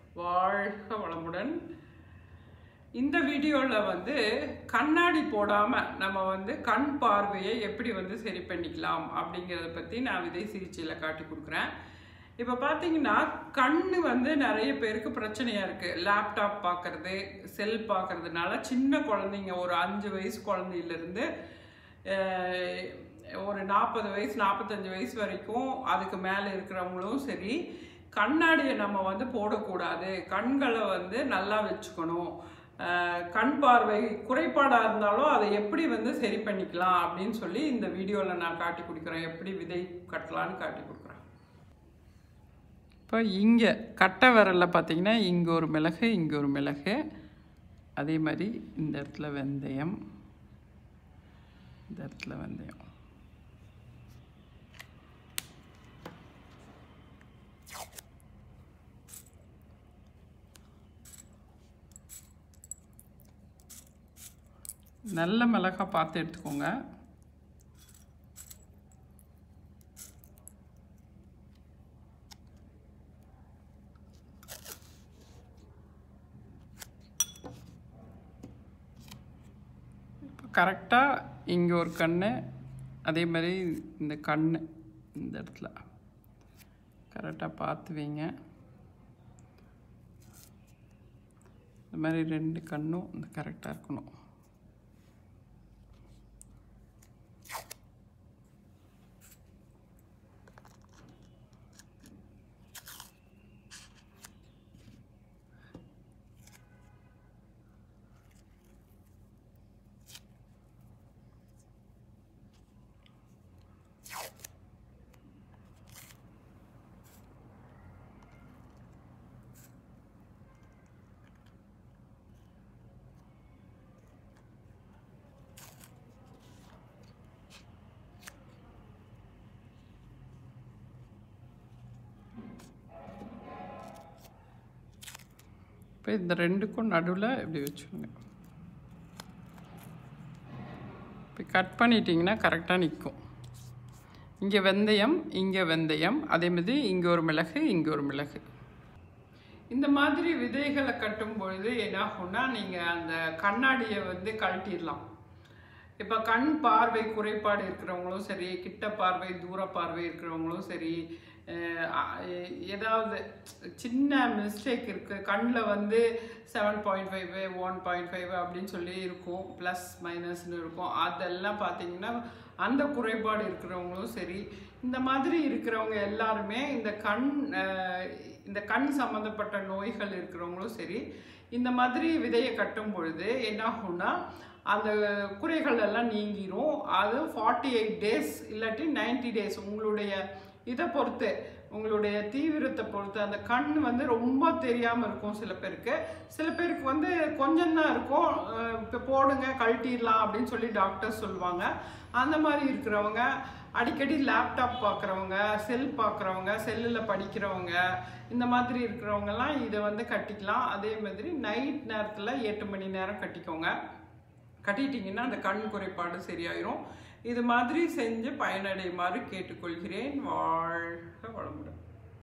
வாழ்க வளமுடன் இந்த வீடியோவில் வந்து கண்ணாடி போடாமல் நம்ம வந்து கண் பார்வையை எப்படி வந்து சரி பண்ணிக்கலாம் அப்படிங்கிறத பற்றி நான் விதை சிகிச்சையில் காட்டி கொடுக்குறேன் இப்போ பார்த்தீங்கன்னா கண் வந்து நிறைய பேருக்கு பிரச்சனையாக இருக்குது லேப்டாப் பார்க்குறது செல் பார்க்கறதுனால சின்ன குழந்தைங்க ஒரு அஞ்சு வயசு குழந்தையிலேருந்து ஒரு நாற்பது வயசு நாற்பத்தஞ்சு வயசு வரைக்கும் அதுக்கு மேலே இருக்கிறவங்களும் சரி கண்ணாடியை நம்ம வந்து போடக்கூடாது கண்களை வந்து நல்லா வச்சுக்கணும் அஹ் கண் பார்வை குறைபாடாக இருந்தாலும் அதை எப்படி வந்து சரி பண்ணிக்கலாம் அப்படின்னு சொல்லி இந்த வீடியோவில் நான் காட்டி கொடுக்குறேன் எப்படி விதை கட்டலான்னு காட்டி கொடுக்குறேன் இப்போ இங்கே கட்டை விரலில் பார்த்தீங்கன்னா இங்கே ஒரு மிளகு இங்கே ஒரு மிளகு அதே மாதிரி இந்த இடத்துல வெந்தயம் இந்த இடத்துல வெந்தயம் நல்ல மிளகா பார்த்து எடுத்துக்கோங்க இப்போ கரெக்டாக இங்கே ஒரு கண் அதே மாதிரி இந்த கண் இந்த இடத்துல கரெக்டாக பார்த்து வைங்க இந்த மாதிரி ரெண்டு கண்ணும் இந்த கரெக்டாக இருக்கணும் இப்போ இந்த ரெண்டுக்கும் நடுவில் இப்படி வச்சுருங்க இப்போ கட் பண்ணிட்டீங்கன்னா கரெக்டாக நிற்கும் இங்கே வெந்தயம் இங்கே வெந்தயம் அதே மாதிரி இங்கே ஒரு மிளகு இங்கே ஒரு மிளகு இந்த மாதிரி விதைகளை கட்டும் பொழுது என்ன ஆகும்னா நீங்கள் அந்த கண்ணாடியை வந்து கழட்டிடலாம் இப்போ கண் பார்வை குறைபாடு இருக்கிறவங்களும் சரி கிட்ட பார்வை தூர பார்வை இருக்கிறவங்களும் சரி ஏதாவது சின்ன மிஸ்டேக் இருக்குது கண்ணில் வந்து seven point five one point five அப்படின்னு சொல்லி இருக்கும் ப்ளஸ் மைனஸ்னு இருக்கும் அதெல்லாம் பார்த்தீங்கன்னா அந்த குறைபாடு இருக்கிறவங்களும் சரி இந்த மாதிரி இருக்கிறவங்க எல்லாருமே இந்த கண் இந்த கண் சம்மந்தப்பட்ட நோய்கள் இருக்கிறவங்களும் சரி இந்த மாதிரி விதையை கட்டும் பொழுது என்ன ஆகும்னா அந்த குறைகள் எல்லாம் நீங்கிரும் அது ஃபார்ட்டி எயிட் டேஸ் இல்லாட்டி நைன்டி டேஸ் உங்களுடைய இதை பொறுத்து உங்களுடைய தீவிரத்தை பொறுத்து அந்த கண் வந்து ரொம்ப தெரியாமல் இருக்கும் சில பேருக்கு சில பேருக்கு வந்து கொஞ்சம் தான் இருக்கும் இப்போ போடுங்க கழட்டிடலாம் அப்படின்னு சொல்லி டாக்டர் சொல்லுவாங்க அந்த மாதிரி இருக்கிறவங்க அடிக்கடி லேப்டாப் பார்க்குறவங்க செல் பார்க்குறவங்க செல்லில் படிக்கிறவங்க இந்த மாதிரி இருக்கிறவங்கலாம் இதை வந்து கட்டிக்கலாம் அதே மாதிரி நைட் நேரத்தில் எட்டு மணி நேரம் கட்டிக்கோங்க கட்டிட்டிங்கன்னா அந்த கண் குறைபாடு சரியாயிரும் இது மாதிரி செஞ்சு பயனடையுமாறு கேட்டுக்கொள்கிறேன் வாழ்க வளமுடன்